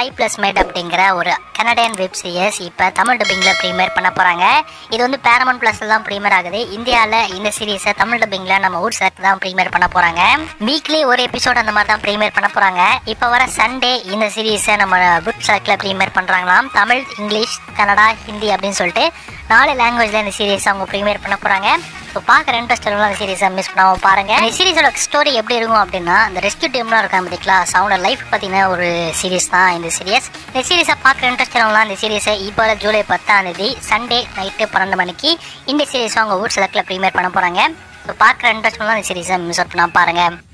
sky plus mat அப்படிங்கிற ஒரு Canadian web series இப்போ தமிழ் டப்பிங்கில் ப்ரீமியர் பண்ண போகிறாங்க இது வந்து பேரமௌண்ட் ப்ளஸ்ல தான் ப்ரீமியர் ஆகுது இந்தியாவில் இந்த சீரிஸை தமிழ் டப்பிங்கில் நம்ம ஊர் சேர்த்து தான் ப்ரீமியர் பண்ண போகிறாங்க வீக்லி ஒரு எபிசோட் அந்த மாதிரி தான் ப்ரீமியர் பண்ண போகிறாங்க இப்போ வர சண்டே இந்த சீரிஸை நம்ம புக் சர்க்கில் ப்ரீமியர் பண்ணுறாங்களாம் தமிழ் இங்கிலீஷ் கன்னடா ஹிந்தி அப்படின்னு சொல்லிட்டு நாலு லாங்குவேஜில் இந்த சீரிஸ் அவங்க ப்ரீமியர் பண்ண போகிறாங்க ஸோ பார்க்குற இன்ட்ரெஸ்ட் எல்லாம் அந்த சீரிஸை மிஸ் பண்ணாமல் பாருங்க இந்த சீரிஸோட ஸ்டோரி எப்படி இருக்கும் அப்படின்னா இந்த ரெஸ்கியூ டீம்லாம் இருக்காங்க பார்த்தீங்களா ஸோ அவனோட லைஃப் பார்த்தீங்கன்னா ஒரு சீரிஸ் தான் இந்த சீரிஸ் இந்த சீரிஸை பார்க்குற இன்ட்ரெஸ்ட் எல்லாம் இந்த சீரிஸை இப்போ ஜூலை பத்தாம் தேதி சண்டே நைட்டு பன்னெண்டு மணிக்கு இந்த சீரிஸ் அவங்க ஊர் செலக்டில் ப்ரீமியர் பண்ண போகிறாங்க ஸோ பார்க்குற இன்ட்ரெஸ்ட் எல்லாம் இந்த சீரிஸை மிஸ் பண்ணாமல் பாருங்கள்